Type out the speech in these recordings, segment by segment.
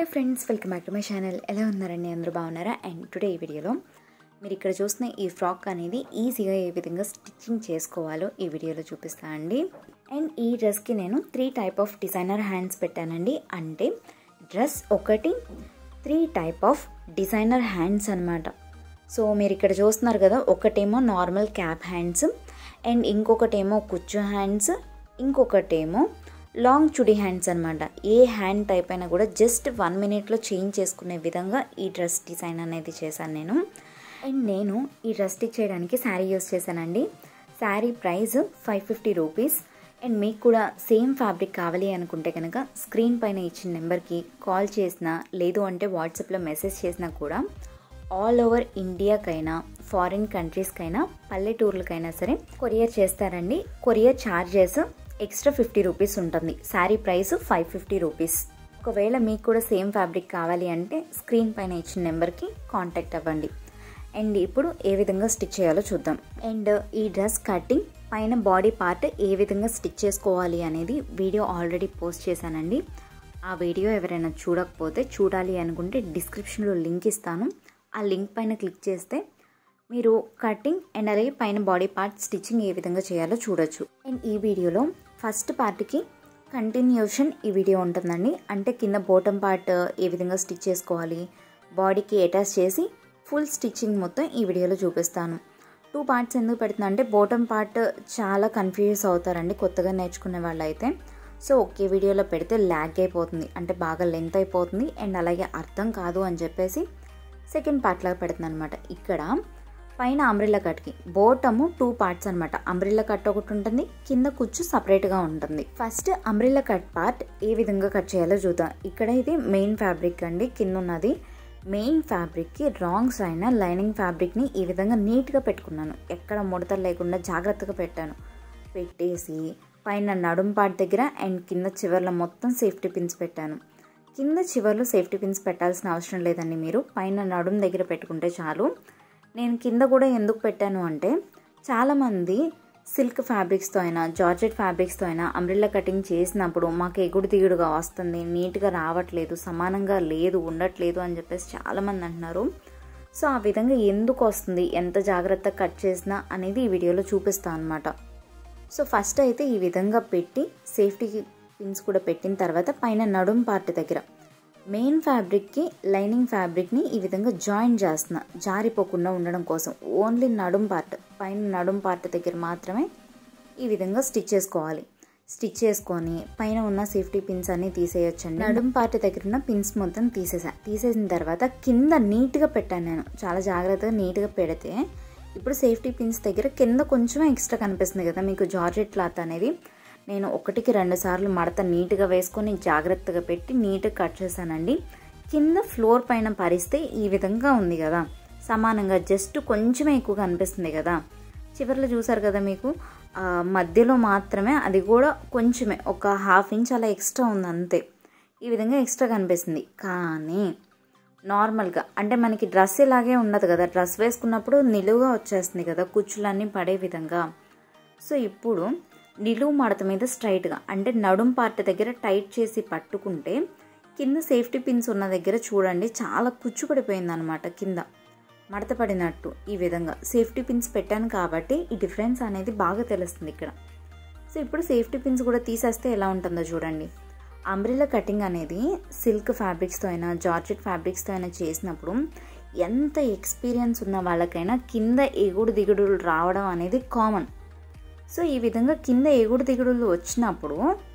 hello friends welcome back to my channel ఎలా ఉన్నారండి అందరూ బాగున్నారా అండ్ టుడే ఈ వీడియోలో మీరు ఇక్కడ చూసిన ఈ ఫ్రాక్ అనేది ఈజీగా ఏ విధంగా స్టిచ్చింగ్ చేసుకోవాలో ఈ వీడియోలో చూపిస్తా అండి అండ్ ఈ డ్రెస్కి నేను three type of designer hands పెట్టానండి అంటే డ్రెస్ ఒకటి three type of designer hands అనమాట సో మీరు ఇక్కడ చూస్తున్నారు కదా ఒకటేమో నార్మల్ క్యాప్ హ్యాండ్స్ అండ్ ఇంకొకటేమో కుచ్చు హ్యాండ్స్ ఇంకొకటేమో లాంగ్ చుడి హ్యాండ్స్ అనమాట ఏ హ్యాండ్ టైప్ అయినా కూడా జస్ట్ వన్ మినిట్లో చేంజ్ చేసుకునే విధంగా ఈ డ్రెస్ డిజైన్ అనేది చేశాను నేను అండ్ నేను ఈ డ్రెస్ స్టిచ్ చేయడానికి శారీ యూస్ చేశానండి sari price five fifty rupees and మీకు కూడా సేమ్ ఫ్యాబ్రిక్ కావాలి అనుకుంటే కనుక స్క్రీన్ పైన ఇచ్చిన నెంబర్కి కాల్ చేసినా లేదు అంటే వాట్సాప్లో మెసేజ్ చేసినా కూడా ఆల్ ఓవర్ ఇండియాకైనా ఫారిన్ కంట్రీస్కైనా పల్లెటూర్లకైనా సరే కొరియర్ చేస్తారండి courier charges extra fifty rupees ఉంటుంది sari price five fifty rupees ఒకవేళ మీకు కూడా సేమ్ ఫ్యాబ్రిక్ కావాలి అంటే స్క్రీన్ పైన ఇచ్చిన నెంబర్కి కాంటాక్ట్ అవ్వండి అండ్ ఇప్పుడు ఏ విధంగా స్టిచ్ చేయాలో చూద్దాం అండ్ ఈ డ్రెస్ కటింగ్ పైన బాడీ పార్ట్ ఏ విధంగా స్టిచ్ చేసుకోవాలి అనేది వీడియో ఆల్రెడీ పోస్ట్ చేశానండి ఆ వీడియో ఎవరైనా చూడకపోతే చూడాలి అనుకుంటే డిస్క్రిప్షన్లో లింక్ ఇస్తాను ఆ లింక్ పైన క్లిక్ చేస్తే మీరు కటింగ్ అండ్ అలాగే పైన బాడీ పార్ట్ స్టిచ్చింగ్ ఏ విధంగా చేయాలో చూడొచ్చు అండ్ ఈ వీడియోలో ఫస్ట్ పార్ట్కి కంటిన్యూషన్ ఈ వీడియో ఉంటుందండి అంటే కింద బోటం పార్ట్ ఏ విధంగా స్టిచ్ చేసుకోవాలి బాడీకి అటాచ్ చేసి ఫుల్ స్టిచ్చింగ్ మొత్తం ఈ వీడియోలో చూపిస్తాను టూ పార్ట్స్ ఎందుకు పెడుతున్నా అంటే బోటం పార్ట్ చాలా కన్ఫ్యూజ్ అవుతారండి కొత్తగా నేర్చుకునే వాళ్ళు అయితే సో ఒకే వీడియోలో పెడితే ల్యాగ్ అయిపోతుంది అంటే బాగా లెంత్ అయిపోతుంది అండ్ అలాగే అర్థం కాదు అని చెప్పేసి సెకండ్ పార్ట్ లాగా పెడుతున్నాను అనమాట ఇక్కడ పైన అంబ్రిల్లా కట్కి బోటము టూ పార్ట్స్ అనమాట అంబ్రిల్లా కట్ ఒకటి ఉంటుంది కింద కుచ్చు సపరేట్గా ఉంటుంది ఫస్ట్ అంబ్రిల్లా కట్ పార్ట్ ఏ విధంగా కట్ చేయాలో చూద్దాం ఇక్కడ ఇది మెయిన్ ఫ్యాబ్రిక్ అండి కింద ఉన్నది మెయిన్ ఫ్యాబ్రిక్కి రాంగ్ సైడ్ లైనింగ్ ఫ్యాబ్రిక్ని ఈ విధంగా నీట్గా పెట్టుకున్నాను ఎక్కడ ముడతలు లేకుండా జాగ్రత్తగా పెట్టాను పెట్టేసి పైన నడుం పార్ట్ దగ్గర అండ్ కింద చివర్లో మొత్తం సేఫ్టీ పిన్స్ పెట్టాను కింద చివర్లో సేఫ్టీ పిన్స్ పెట్టాల్సిన అవసరం లేదండి మీరు పైన నడుం దగ్గర పెట్టుకుంటే చాలు నేను కింద కూడా ఎందుకు పెట్టాను అంటే చాలామంది సిల్క్ ఫ్యాబ్రిక్స్తో అయినా జార్జెట్ ఫ్యాబ్రిక్స్తో అయినా అంబ్రిల్లా కటింగ్ చేసినప్పుడు మాకు ఎగుడు దిగుడుగా వస్తుంది నీట్గా రావట్లేదు సమానంగా లేదు ఉండట్లేదు అని చెప్పేసి చాలామంది అంటున్నారు సో ఆ విధంగా ఎందుకు వస్తుంది ఎంత జాగ్రత్తగా కట్ చేసినా అనేది ఈ వీడియోలో చూపిస్తాను అనమాట సో ఫస్ట్ అయితే ఈ విధంగా పెట్టి సేఫ్టీ పిన్స్ కూడా పెట్టిన తర్వాత పైన నడుం పార్ట్ దగ్గర మెయిన్ ఫ్యాబ్రిక్కి లైనింగ్ ఫ్యాబ్రిక్ని ఈ విధంగా జాయిన్ చేస్తున్నా జారిపోకుండా ఉండడం కోసం ఓన్లీ నడుం పార్ట్ పైన నడుం పార్ట్ దగ్గర మాత్రమే ఈ విధంగా స్టిచ్ చేసుకోవాలి స్టిచ్ చేసుకొని పైన ఉన్న సేఫ్టీ పిన్స్ అన్ని తీసేయొచ్చండి నడుం పార్ట్ దగ్గర ఉన్న పిన్స్ మొత్తం తీసేసా తీసేసిన తర్వాత కింద నీట్గా పెట్టాను నేను చాలా జాగ్రత్తగా నీట్గా పెడితే ఇప్పుడు సేఫ్టీ పిన్స్ దగ్గర కింద కొంచెం ఎక్స్ట్రా కనిపిస్తుంది కదా మీకు జార్జెట్ క్లాత్ అనేది నేను ఒకటికి రెండు సార్లు మడత నీట్గా వేసుకొని జాగ్రత్తగా పెట్టి నీట్గా కట్ చేశానండి కింద ఫ్లోర్ పైన పరిస్తే ఈ విధంగా ఉంది కదా సమానంగా జస్ట్ కొంచెమే ఎక్కువ కనిపిస్తుంది కదా చివరిలో చూసారు కదా మీకు మధ్యలో మాత్రమే అది కూడా కొంచెమే ఒక హాఫ్ ఇంచ్ అలా ఎక్స్ట్రా ఉంది అంతే ఈ విధంగా ఎక్స్ట్రా కనిపిస్తుంది కానీ నార్మల్గా అంటే మనకి డ్రెస్ ఇలాగే ఉండదు కదా డ్రెస్ వేసుకున్నప్పుడు నిలువుగా వచ్చేస్తుంది కదా కుచ్చులన్నీ పడే విధంగా సో ఇప్పుడు నిలువు మడత మీద స్ట్రైట్గా అంటే నడుం పార్ట్ దగ్గర టైట్ చేసి పట్టుకుంటే కింద సేఫ్టీ పిన్స్ ఉన్న దగ్గర చూడండి చాలా కుచ్చు పడిపోయింది అనమాట కింద మడత పడినట్టు ఈ విధంగా సేఫ్టీ పిన్స్ పెట్టాను కాబట్టి ఈ డిఫరెన్స్ అనేది బాగా తెలుస్తుంది ఇక్కడ సో ఇప్పుడు సేఫ్టీ పిన్స్ కూడా తీసేస్తే ఎలా ఉంటుందో చూడండి అంబ్రిల్లా కటింగ్ అనేది సిల్క్ ఫ్యాబ్రిక్స్తో అయినా జార్జెట్ ఫ్యాబ్రిక్స్తో అయినా చేసినప్పుడు ఎంత ఎక్స్పీరియన్స్ ఉన్న వాళ్ళకైనా కింద ఎగుడు దిగుడులు రావడం అనేది కామన్ సో ఈ విధంగా కింద ఎగుడు దిగుడులు వచ్చినప్పుడు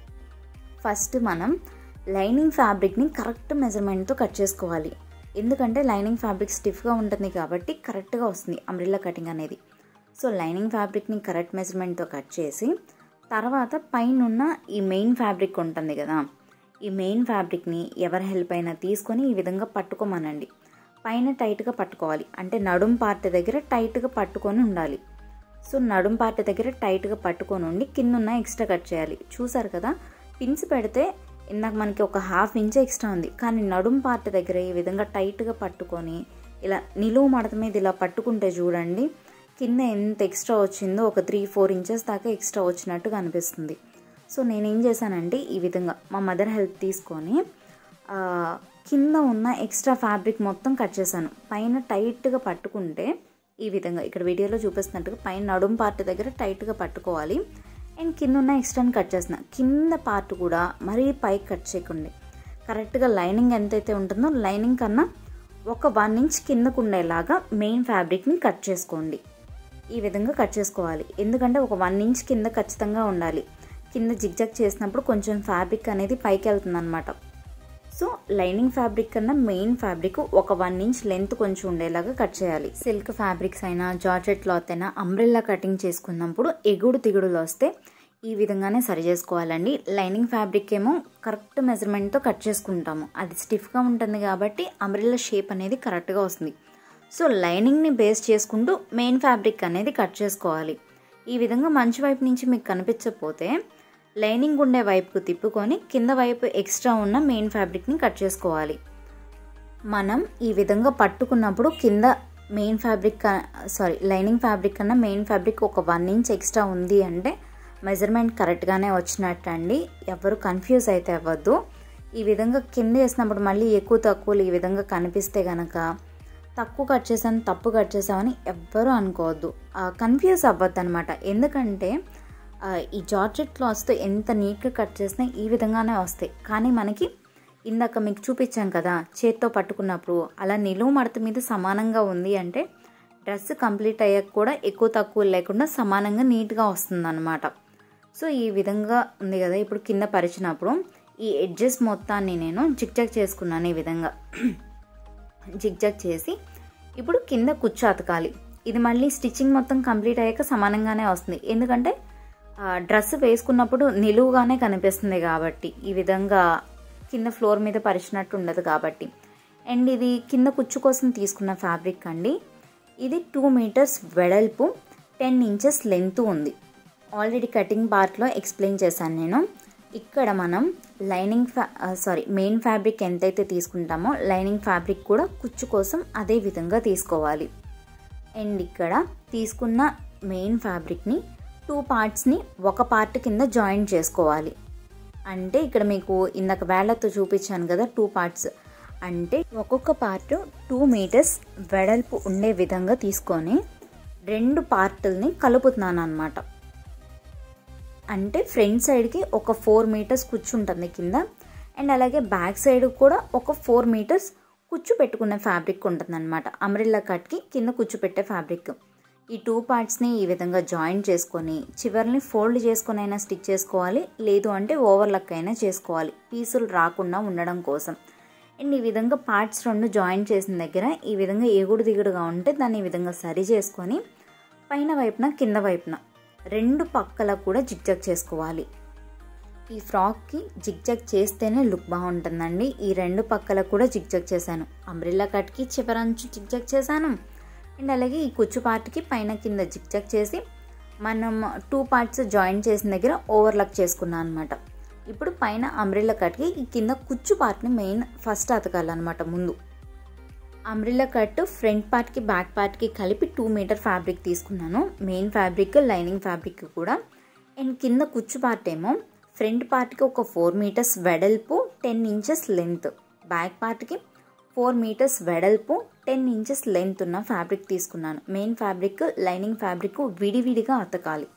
ఫస్ట్ మనం లైనింగ్ ఫ్యాబ్రిక్ని కరెక్ట్ మెజర్మెంట్తో కట్ చేసుకోవాలి ఎందుకంటే లైనింగ్ ఫ్యాబ్రిక్ స్టిఫ్గా ఉంటుంది కాబట్టి కరెక్ట్గా వస్తుంది అంబ్రిల్లా కటింగ్ అనేది సో లైనింగ్ ఫ్యాబ్రిక్ని కరెక్ట్ మెజర్మెంట్తో కట్ చేసి తర్వాత పైన ఈ మెయిన్ ఫ్యాబ్రిక్ ఉంటుంది కదా ఈ మెయిన్ ఫ్యాబ్రిక్ని ఎవరి హెల్ప్ అయినా తీసుకొని ఈ విధంగా పట్టుకోమనండి పైన టైట్గా పట్టుకోవాలి అంటే నడుం పార్ట్ దగ్గర టైట్గా పట్టుకొని ఉండాలి సో నడుం పార్ట్ దగ్గర టైట్గా పట్టుకొని ఉండి కింద ఉన్న ఎక్స్ట్రా కట్ చేయాలి చూసారు కదా పిన్స్ పెడితే ఇందాక మనకి ఒక హాఫ్ ఇంచ్ ఎక్స్ట్రా ఉంది కానీ నడుం పార్ట్ దగ్గర ఈ విధంగా టైట్గా పట్టుకొని ఇలా నిలువు మడత మీద ఇలా పట్టుకుంటే చూడండి కింద ఎంత ఎక్స్ట్రా వచ్చిందో ఒక త్రీ ఫోర్ ఇంచెస్ దాకా ఎక్స్ట్రా వచ్చినట్టుగా అనిపిస్తుంది సో నేనేం చేశానంటే ఈ విధంగా మా మదర్ హెల్ప్ తీసుకొని కింద ఉన్న ఎక్స్ట్రా ఫ్యాబ్రిక్ మొత్తం కట్ చేశాను పైన టైట్గా పట్టుకుంటే ఈ విధంగా ఇక్కడ వీడియోలో చూపిస్తున్నట్టుగా పైన నడుం పార్ట్ దగ్గర టైట్గా పట్టుకోవాలి అండ్ కింద ఉన్న ఎక్స్ట్రాని కట్ చేసిన కింద పార్ట్ కూడా మరీ పైకి కట్ చేయకండి కరెక్ట్గా లైనింగ్ ఎంతైతే ఉంటుందో లైనింగ్ కన్నా ఒక వన్ ఇంచ్ కిందకు ఉండేలాగా మెయిన్ ఫ్యాబ్రిక్ని కట్ చేసుకోండి ఈ విధంగా కట్ చేసుకోవాలి ఎందుకంటే ఒక వన్ ఇంచ్ కింద ఖచ్చితంగా ఉండాలి కింద జిగ్జాగ్ చేసినప్పుడు కొంచెం ఫ్యాబ్రిక్ అనేది పైకి వెళ్తుంది అనమాట సో లైనింగ్ ఫ్యాబ్రిక్ కన్నా మెయిన్ ఫ్యాబ్రిక్ ఒక వన్ ఇంచ్ లెంత్ కొంచెం ఉండేలాగా కట్ చేయాలి సిల్క్ ఫ్యాబ్రిక్స్ అయినా జార్జెట్ క్లాత్ అయినా అంబ్రెల్లా కటింగ్ చేసుకున్నప్పుడు ఎగుడు తిగుడులు వస్తే ఈ విధంగానే సరి చేసుకోవాలండి లైనింగ్ ఫ్యాబ్రిక్ ఏమో కరెక్ట్ మెజర్మెంట్తో కట్ చేసుకుంటాము అది స్టిఫ్గా ఉంటుంది కాబట్టి అంబ్రెల్లా షేప్ అనేది కరెక్ట్గా వస్తుంది సో లైనింగ్ని బేస్ చేసుకుంటూ మెయిన్ ఫ్యాబ్రిక్ అనేది కట్ చేసుకోవాలి ఈ విధంగా మంచి వైపు నుంచి మీకు కనిపించకపోతే లైనింగ్ ఉండే వైపుకు తిప్పుకొని కింద వైపు ఎక్స్ట్రా ఉన్న మెయిన్ ఫ్యాబ్రిక్ని కట్ చేసుకోవాలి మనం ఈ విధంగా పట్టుకున్నప్పుడు కింద main fabric sorry lining fabric కన్నా మెయిన్ ఫ్యాబ్రిక్ ఒక వన్ ఇంచ్ ఎక్స్ట్రా ఉంది అంటే మెజర్మెంట్ కరెక్ట్గానే వచ్చినట్టు అండి ఎవరు కన్ఫ్యూజ్ అయితే అవ్వద్దు ఈ విధంగా కింద వేసినప్పుడు మళ్ళీ ఎక్కువ తక్కువలు ఈ విధంగా కనిపిస్తే కనుక తక్కువ కట్ చేశాను తప్పు కట్ చేసామని ఎవ్వరూ అనుకోవద్దు కన్ఫ్యూజ్ అవ్వద్దు అనమాట ఎందుకంటే ఈ జార్జెట్ క్లాత్స్తో ఎంత నీట్గా కట్ చేసినా ఈ విధంగానే వస్తాయి కానీ మనకి ఇందాక మీకు చూపించాం కదా చేత్తో పట్టుకున్నప్పుడు అలా నిలువు మడత మీద సమానంగా ఉంది అంటే డ్రెస్ కంప్లీట్ అయ్యాక కూడా ఎక్కువ తక్కువ లేకుండా సమానంగా నీట్గా వస్తుంది అనమాట సో ఈ విధంగా ఉంది కదా ఇప్పుడు కింద పరిచినప్పుడు ఈ ఎడ్జెస్ మొత్తాన్ని నేను జిగ్జాగ్ చేసుకున్నాను ఈ విధంగా జిగ్జాగ్ చేసి ఇప్పుడు కింద కుచ్చు అతకాలి ఇది మళ్ళీ స్టిచ్చింగ్ మొత్తం కంప్లీట్ అయ్యాక సమానంగానే వస్తుంది ఎందుకంటే డ్రెస్ వేసుకున్నప్పుడు నిలువుగానే కనిపిస్తుంది కాబట్టి ఈ విధంగా కింద ఫ్లోర్ మీద పరిచినట్టు ఉండదు కాబట్టి అండ్ ఇది కింద కుచ్చు కోసం తీసుకున్న ఫ్యాబ్రిక్ అండి ఇది టూ మీటర్స్ వెడల్పు టెన్ ఇంచెస్ లెంత్ ఉంది ఆల్రెడీ కటింగ్ పార్ట్లో ఎక్స్ప్లెయిన్ చేశాను నేను ఇక్కడ మనం లైనింగ్ ఫ్యా సారీ మెయిన్ ఫ్యాబ్రిక్ ఎంతైతే తీసుకుంటామో లైనింగ్ ఫ్యాబ్రిక్ కూడా కుచ్చు కోసం అదే విధంగా తీసుకోవాలి అండ్ ఇక్కడ తీసుకున్న మెయిన్ ఫ్యాబ్రిక్ని టూ పార్ట్స్ని ఒక పార్ట్ కింద జాయింట్ చేసుకోవాలి అంటే ఇక్కడ మీకు ఇందాక వేళ్లతో చూపించాను కదా టూ పార్ట్స్ అంటే ఒక్కొక్క పార్ట్ టూ మీటర్స్ వెడల్పు ఉండే విధంగా తీసుకొని రెండు పార్టుల్ని కలుపుతున్నాను అనమాట అంటే ఫ్రంట్ సైడ్కి ఒక ఫోర్ మీటర్స్ కూర్చుంటుంది కింద అండ్ అలాగే బ్యాక్ సైడ్ కూడా ఒక ఫోర్ మీటర్స్ కుచ్చు పెట్టుకునే ఫ్యాబ్రిక్ ఉంటుంది అనమాట అమ్రిల్లా కట్కి కింద కుచ్చు పెట్టే ఫ్యాబ్రిక్ ఈ టూ పార్ట్స్ని ఈ విధంగా జాయిన్ చేసుకొని చివరిని ఫోల్డ్ చేసుకొని అయినా స్టిచ్ చేసుకోవాలి లేదు అంటే ఓవర్లక్ అయినా చేసుకోవాలి పీసులు రాకుండా ఉండడం కోసం అండ్ ఈ విధంగా పార్ట్స్ రెండు జాయిన్ చేసిన దగ్గర ఈ విధంగా ఎగుడు దిగుడుగా ఉంటే దాన్ని ఈ విధంగా సరి చేసుకొని పైన వైపున కింద వైపున రెండు పక్కల కూడా జిగ్జాగ్ చేసుకోవాలి ఈ ఫ్రాక్కి జిగ్జాగ్ చేస్తేనే లుక్ బాగుంటుందండి ఈ రెండు పక్కల కూడా జిగ్జాగ్ చేశాను అంబ్రిల్లా కట్కి చివరంచు జిగ్జాగ్ చేశాను అండ్ అలాగే ఈ కుచ్చు పార్ట్కి పైన కింద జిగ్జాగ్ చేసి మనం టూ పార్ట్స్ జాయిన్ చేసిన దగ్గర ఓవర్లక్ చేసుకున్నాను అనమాట ఇప్పుడు పైన అంబ్రిల్లా కట్కి ఈ కింద కుచ్చు పార్ట్ని మెయిన్ ఫస్ట్ అతకాలన్నమాట ముందు అంబ్రిల్లా కట్ ఫ్రంట్ పార్ట్కి బ్యాక్ పార్ట్కి కలిపి టూ మీటర్ ఫ్యాబ్రిక్ తీసుకున్నాను మెయిన్ ఫ్యాబ్రిక్ లైనింగ్ ఫ్యాబ్రిక్ కూడా అండ్ కింద కుచ్చు పార్ట్ ఏమో ఫ్రంట్ పార్ట్కి ఒక ఫోర్ మీటర్స్ వెడల్పు టెన్ ఇంచెస్ లెంత్ బ్యాక్ పార్ట్కి ఫోర్ మీటర్స్ వెడల్పు టెన్ ఇంచెస్ లెంత్ ఉన్న ఫ్యాబ్రిక్ తీసుకున్నాను మెయిన్ ఫ్యాబ్రిక్ లైనింగ్ ఫ్యాబ్రిక్ విడివిడిగా అతకాలి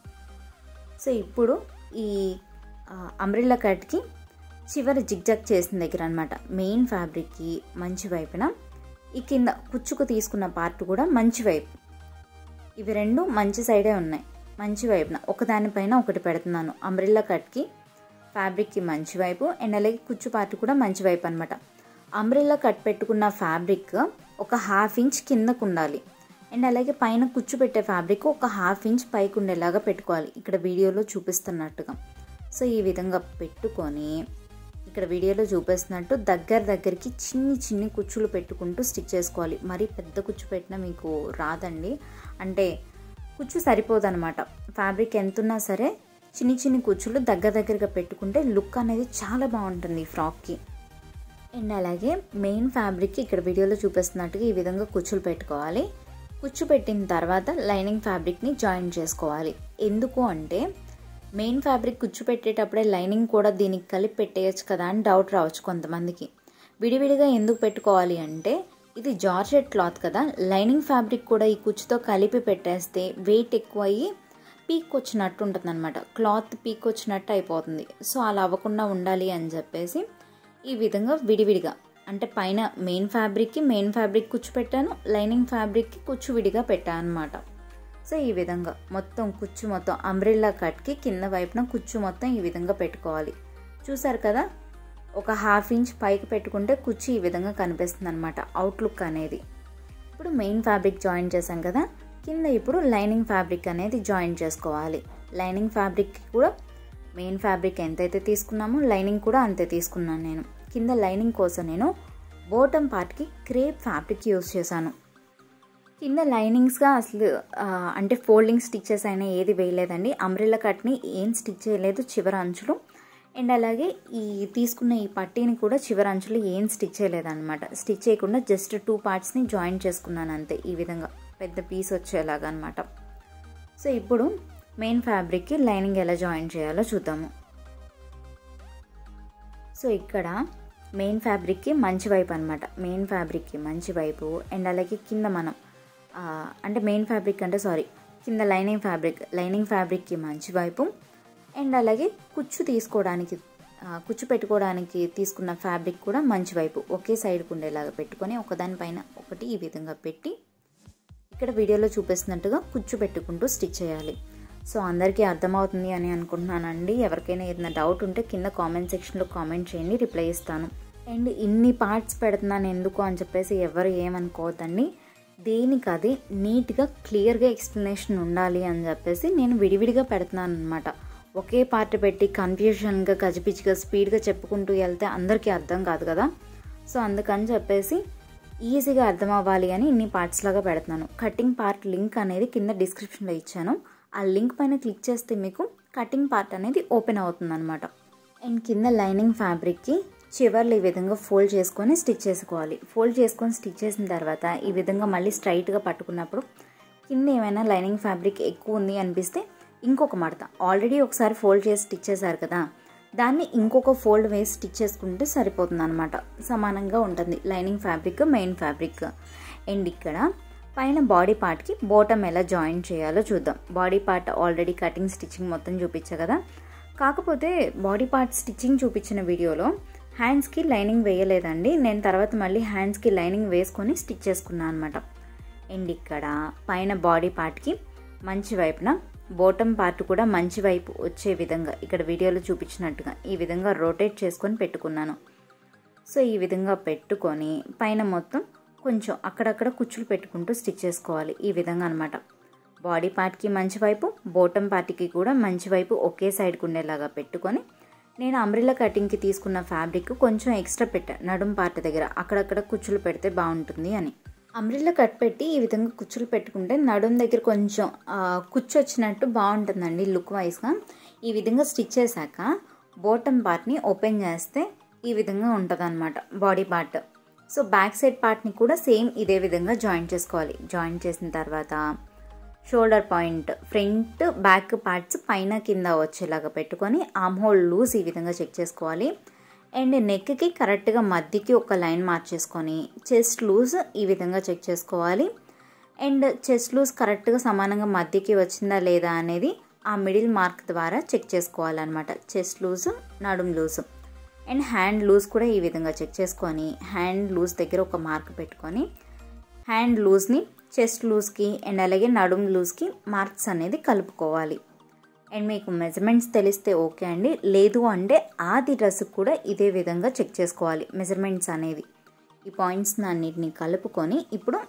సో ఇప్పుడు ఈ అంబ్రిల్లా కట్కి చివరి జిగ్జాగ్ చేసిన దగ్గర అనమాట మెయిన్ ఫ్యాబ్రిక్కి మంచి వైపున ఈ కింద కుచ్చుకు తీసుకున్న పార్ట్ కూడా మంచి వైపు ఇవి రెండు మంచి సైడే ఉన్నాయి మంచి వైపున ఒకదానిపైన ఒకటి పెడుతున్నాను అంబ్రిల్లా కట్కి ఫ్యాబ్రిక్కి మంచి వైపు అండ్ అలాగే కుచ్చు పార్ట్ కూడా మంచి వైపు అనమాట అంబ్రిల్లా కట్ పెట్టుకున్న ఫ్యాబ్రిక్ ఒక హాఫ్ ఇంచ్ కిందకు ఉండాలి అండ్ అలాగే పైన కుచ్చు పెట్టే ఫ్యాబ్రిక్ ఒక హాఫ్ ఇంచ్ పైకి ఉండేలాగా పెట్టుకోవాలి ఇక్కడ వీడియోలో చూపిస్తున్నట్టుగా సో ఈ విధంగా పెట్టుకొని ఇక్కడ వీడియోలో చూపిస్తున్నట్టు దగ్గర దగ్గరికి చిన్ని చిన్ని కుచ్చులు పెట్టుకుంటూ స్టిచ్ చేసుకోవాలి మరి పెద్ద కుచ్చు పెట్టినా మీకు రాదండి అంటే కుచ్చు సరిపోదన్నమాట ఫ్యాబ్రిక్ ఎంతున్నా సరే చిన్ని చిన్ని కుచ్చులు దగ్గర దగ్గరగా పెట్టుకుంటే లుక్ అనేది చాలా బాగుంటుంది ఈ ఫ్రాక్కి అండ్ అలాగే మెయిన్ ఫ్యాబ్రిక్కి ఇక్కడ వీడియోలో చూపిస్తున్నట్టుగా ఈ విధంగా కుచ్చులు పెట్టుకోవాలి కుచ్చు పెట్టిన తర్వాత లైనింగ్ ఫ్యాబ్రిక్ని జాయిన్ చేసుకోవాలి ఎందుకు అంటే మెయిన్ ఫ్యాబ్రిక్ కుచ్చు పెట్టేటప్పుడే లైనింగ్ కూడా దీనికి కలిపి పెట్టేయచ్చు కదా అని డౌట్ రావచ్చు కొంతమందికి విడివిడిగా ఎందుకు పెట్టుకోవాలి అంటే ఇది జార్జెట్ క్లాత్ కదా లైనింగ్ ఫ్యాబ్రిక్ కూడా ఈ కుచ్చుతో కలిపి పెట్టేస్తే వెయిట్ ఎక్కువ అయ్యి పీక్ వచ్చినట్టు ఉంటుంది అనమాట క్లాత్ పీక్ వచ్చినట్టు అయిపోతుంది సో అలా అవ్వకుండా ఉండాలి అని చెప్పేసి ఈ విధంగా విడివిడిగా అంటే పైన మెయిన్ ఫ్యాబ్రిక్కి మెయిన్ ఫ్యాబ్రిక్ కుచ్చు పెట్టాను లైనింగ్ ఫ్యాబ్రిక్కి కుచ్చు విడిగా పెట్టాను అనమాట సో ఈ విధంగా మొత్తం కుచ్చు మొత్తం అంబ్రిల్లా కట్కి కింద వైపున కుచ్చు మొత్తం ఈ విధంగా పెట్టుకోవాలి చూసారు కదా ఒక హాఫ్ ఇంచ్ పైకి పెట్టుకుంటే కుచ్చు ఈ విధంగా కనిపిస్తుంది అనమాట అవుట్లుక్ అనేది ఇప్పుడు మెయిన్ ఫ్యాబ్రిక్ జాయిన్ చేశాం కదా కింద ఇప్పుడు లైనింగ్ ఫ్యాబ్రిక్ అనేది జాయిన్ చేసుకోవాలి లైనింగ్ ఫ్యాబ్రిక్ కూడా మెయిన్ ఫ్యాబ్రిక్ ఎంతైతే తీసుకున్నామో లైనింగ్ కూడా అంతే తీసుకున్నాను నేను కింద లైనింగ్ కోసం నేను బోటమ్ పార్ట్కి క్రేప్ ఫ్యాబ్రిక్ యూస్ చేశాను కింద లైనింగ్స్గా అసలు అంటే ఫోల్డింగ్ స్టిచ్చెస్ అయినా ఏది వేయలేదండి అంబ్రిల్లా కట్ని ఏం స్టిచ్ చేయలేదు చివరి అంచులు అండ్ అలాగే ఈ తీసుకున్న ఈ పట్టీని కూడా చివరి అంచులు ఏం స్టిచ్ చేయలేదన్నమాట స్టిచ్ చేయకుండా జస్ట్ టూ పార్ట్స్ని జాయిన్ చేసుకున్నాను అంతే ఈ విధంగా పెద్ద పీస్ వచ్చేలాగా అనమాట సో ఇప్పుడు మెయిన్ ఫ్యాబ్రిక్కి లైనింగ్ ఎలా జాయిన్ చేయాలో చూద్దాము సో ఇక్కడ మెయిన్ ఫ్యాబ్రిక్కి మంచి వైపు అనమాట మెయిన్ ఫ్యాబ్రిక్కి మంచి వైపు అండ్ అలాగే కింద మనం అంటే మెయిన్ ఫ్యాబ్రిక్ అంటే సారీ కింద లైనింగ్ ఫ్యాబ్రిక్ లైనింగ్ ఫ్యాబ్రిక్కి మంచి వైపు అండ్ అలాగే కుచ్చు తీసుకోవడానికి కుచ్చు పెట్టుకోవడానికి తీసుకున్న ఫ్యాబ్రిక్ కూడా మంచి వైపు ఒకే సైడ్కి ఉండేలాగా పెట్టుకొని ఒకదానిపైన ఒకటి ఈ విధంగా పెట్టి ఇక్కడ వీడియోలో చూపిస్తున్నట్టుగా కుచ్చు పెట్టుకుంటూ స్టిచ్ చేయాలి సో అందరికీ అర్థమవుతుంది అని అనుకుంటున్నానండి ఎవరికైనా ఏదైనా డౌట్ ఉంటే కింద కామెంట్ సెక్షన్లో కామెంట్ చేయండి రిప్లై ఇస్తాను అండ్ ఇన్ని పార్ట్స్ పెడుతున్నాను ఎందుకు అని చెప్పేసి ఎవరు ఏమనుకోవద్దండి దేనికి అది నీట్గా క్లియర్గా ఎక్స్ప్లెనేషన్ ఉండాలి అని చెప్పేసి నేను విడివిడిగా పెడుతున్నాను అనమాట ఒకే పార్ట్ పెట్టి కన్ఫ్యూషన్గా గజిపిచ్చిగా స్పీడ్గా చెప్పుకుంటూ వెళ్తే అందరికీ అర్థం కాదు కదా సో అందుకని చెప్పేసి ఈజీగా అర్థం అవ్వాలి అని ఇన్ని పార్ట్స్ లాగా పెడుతున్నాను కటింగ్ పార్ట్ లింక్ అనేది కింద డిస్క్రిప్షన్లో ఇచ్చాను ఆ లింక్ పైన క్లిక్ చేస్తే మీకు కటింగ్ పార్ట్ అనేది ఓపెన్ అవుతుంది అనమాట అండ్ కింద లైనింగ్ ఫ్యాబ్రిక్కి చివర్లు ఈ విధంగా ఫోల్డ్ చేసుకొని స్టిచ్ చేసుకోవాలి ఫోల్డ్ చేసుకొని స్టిచ్ చేసిన తర్వాత ఈ విధంగా మళ్ళీ స్ట్రైట్గా పట్టుకున్నప్పుడు కింద ఏమైనా లైనింగ్ ఫ్యాబ్రిక్ ఎక్కువ ఉంది అనిపిస్తే ఇంకొక మడత ఆల్రెడీ ఒకసారి ఫోల్డ్ చేసి స్టిచ్ చేశారు కదా దాన్ని ఇంకొక ఫోల్డ్ వేసి స్టిచ్ చేసుకుంటే సరిపోతుంది అనమాట సమానంగా ఉంటుంది lining fabric main fabric and ఇక్కడ పైన బాడీ పార్ట్కి బాటమ్ ఎలా జాయిన్ చేయాలో చూద్దాం body part already cutting stitching మొత్తం చూపించా కదా కాకపోతే బాడీ పార్ట్ స్టిచ్చింగ్ చూపించిన వీడియోలో హ్యాండ్స్కి లైనింగ్ వేయలేదండి నేను తర్వాత మళ్ళీ హ్యాండ్స్కి లైనింగ్ వేసుకొని స్టిచ్ చేసుకున్నాను అనమాట అండ్ ఇక్కడ పైన బాడీ పార్ట్కి మంచి వైపున బోటమ్ పార్ట్ కూడా మంచి వైపు వచ్చే విధంగా ఇక్కడ వీడియోలో చూపించినట్టుగా ఈ విధంగా రొటేట్ చేసుకొని పెట్టుకున్నాను సో ఈ విధంగా పెట్టుకొని పైన మొత్తం కొంచెం అక్కడక్కడ కుచ్చులు పెట్టుకుంటూ స్టిచ్ చేసుకోవాలి ఈ విధంగా అనమాట బాడీ పార్ట్కి మంచి వైపు బోటమ్ పార్ట్కి కూడా మంచి వైపు ఒకే సైడ్కి ఉండేలాగా పెట్టుకొని నేను అంబ్రిల్లా కటింగ్కి తీసుకున్న ఫ్యాబ్రిక్ కొంచెం ఎక్స్ట్రా పెట్టా నడుం పార్ట్ దగ్గర అక్కడక్కడ కుచ్చులు పెడితే బాగుంటుంది అని అంబ్రిల్లా కట్ పెట్టి ఈ విధంగా కుచ్చులు పెట్టుకుంటే నడుం దగ్గర కొంచెం కుచ్చు వచ్చినట్టు బాగుంటుందండి లుక్ వైజ్గా ఈ విధంగా స్టిచ్ చేశాక బోటమ్ పార్ట్ని ఓపెన్ చేస్తే ఈ విధంగా ఉంటుంది అనమాట body part so back side పార్ట్ని కూడా సేమ్ ఇదే విధంగా జాయిన్ చేసుకోవాలి జాయిన్ చేసిన తర్వాత shoulder point front back parts పైన కింద వచ్చేలాగా పెట్టుకొని ఆమ్ హోల్ లూజ్ ఈ విధంగా చెక్ చేసుకోవాలి అండ్ నెక్కి కరెక్ట్గా మధ్యకి ఒక లైన్ మార్చేసుకొని చెస్ట్ లూజ్ ఈ విధంగా చెక్ చేసుకోవాలి అండ్ చెస్ట్ లూజ్ కరెక్ట్గా సమానంగా మధ్యకి వచ్చిందా లేదా అనేది ఆ మిడిల్ మార్క్ ద్వారా చెక్ చేసుకోవాలన్నమాట చెస్ట్ లూజ్ నడుం లూజ్ అండ్ హ్యాండ్ లూజ్ కూడా ఈ విధంగా చెక్ చేసుకొని హ్యాండ్ లూజ్ దగ్గర ఒక మార్క్ పెట్టుకొని హ్యాండ్ లూజ్ని చెస్ట్ లూజ్కి అండ్ అలాగే నడుం లూజ్కి మార్క్స్ అనేది కలుపుకోవాలి అండ్ మీకు మెజర్మెంట్స్ తెలిస్తే ఓకే అండి లేదు అంటే ఆది డ్రెస్కి కూడా ఇదే విధంగా చెక్ చేసుకోవాలి మెజర్మెంట్స్ అనేది ఈ పాయింట్స్ అన్నిటిని కలుపుకొని ఇప్పుడు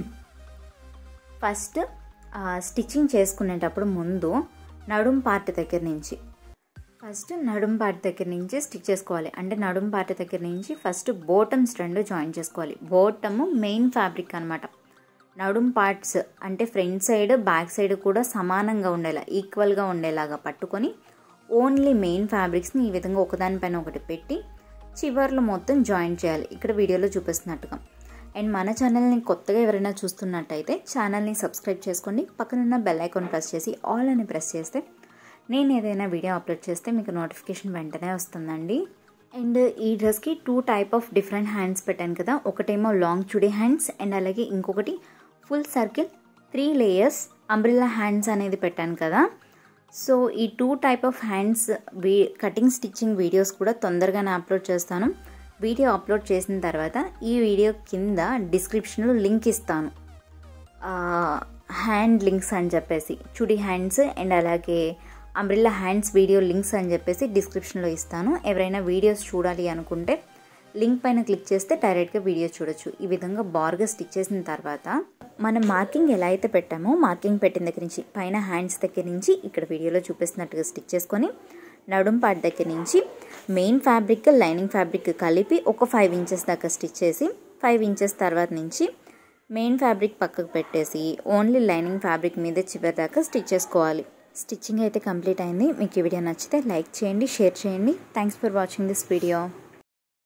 ఫస్ట్ స్టిచ్చింగ్ చేసుకునేటప్పుడు ముందు నడుం పార్ట్ దగ్గర నుంచి ఫస్ట్ నడుం పార్ట్ దగ్గర నుంచి స్టిచ్ చేసుకోవాలి అంటే నడుం పార్ట్ దగ్గర నుంచి ఫస్ట్ బోటమ్స్ రెండు జాయిన్ చేసుకోవాలి బోటము మెయిన్ ఫ్యాబ్రిక్ అనమాట నడుం పార్ట్స్ అంటే ఫ్రంట్ సైడ్ బ్యాక్ సైడ్ కూడా సమానంగా ఉండేలా ఈక్వల్గా ఉండేలాగా పట్టుకొని ఓన్లీ మెయిన్ ఫ్యాబ్రిక్స్ని ఈ విధంగా ఒకదానిపైన ఒకటి పెట్టి చివర్లు మొత్తం జాయిన్ చేయాలి ఇక్కడ వీడియోలో చూపిస్తున్నట్టుగా అండ్ మన ఛానల్ని కొత్తగా ఎవరైనా చూస్తున్నట్టయితే ఛానల్ని సబ్స్క్రైబ్ చేసుకోండి పక్కనున్న బెల్ ఐకాన్ ప్రెస్ చేసి ఆల్ అని ప్రెస్ చేస్తే నేను ఏదైనా వీడియో అప్లోడ్ చేస్తే మీకు నోటిఫికేషన్ వెంటనే వస్తుందండి అండ్ ఈ డ్రెస్కి two type of different hands పెట్టాను కదా ఒకటేమో లాంగ్ చుడీ హ్యాండ్స్ అండ్ అలాగే ఇంకొకటి full circle three layers umbrella hands అనేది పెట్టాను కదా సో ఈ టూ టైప్ ఆఫ్ హ్యాండ్స్ వీ కటింగ్ స్టిచ్చింగ్ వీడియోస్ కూడా తొందరగానే అప్లోడ్ చేస్తాను వీడియో అప్లోడ్ చేసిన తర్వాత ఈ వీడియో కింద డిస్క్రిప్షన్లో లింక్ ఇస్తాను హ్యాండ్ లింక్స్ అని చెప్పేసి చుడి హ్యాండ్స్ అండ్ అలాగే అంబ్రిల్లా హ్యాండ్స్ వీడియో లింక్స్ అని చెప్పేసి డిస్క్రిప్షన్లో ఇస్తాను ఎవరైనా వీడియోస్ చూడాలి అనుకుంటే లింక్ పైన క్లిక్ చేస్తే డైరెక్ట్గా వీడియో చూడొచ్చు ఈ విధంగా బార్గా స్టిచ్ చేసిన తర్వాత మనం మార్కింగ్ ఎలా అయితే పెట్టామో మార్కింగ్ పెట్టిన దగ్గర నుంచి పైన హ్యాండ్స్ దగ్గర నుంచి ఇక్కడ వీడియోలో చూపిస్తున్నట్టుగా స్టిచ్ చేసుకొని నడుం పార్ట్ దగ్గర నుంచి మెయిన్ ఫ్యాబ్రిక్ లైనింగ్ ఫ్యాబ్రిక్ కలిపి ఒక ఫైవ్ ఇంచెస్ దాకా స్టిచ్ చేసి ఫైవ్ ఇంచెస్ తర్వాత నుంచి మెయిన్ ఫ్యాబ్రిక్ పక్కకు పెట్టేసి ఓన్లీ లైనింగ్ ఫ్యాబ్రిక్ మీద చివరి దాకా స్టిచ్ చేసుకోవాలి స్టిచ్చింగ్ అయితే కంప్లీట్ అయింది మీకు ఈ వీడియో నచ్చితే లైక్ చేయండి షేర్ చేయండి thanks for watching this video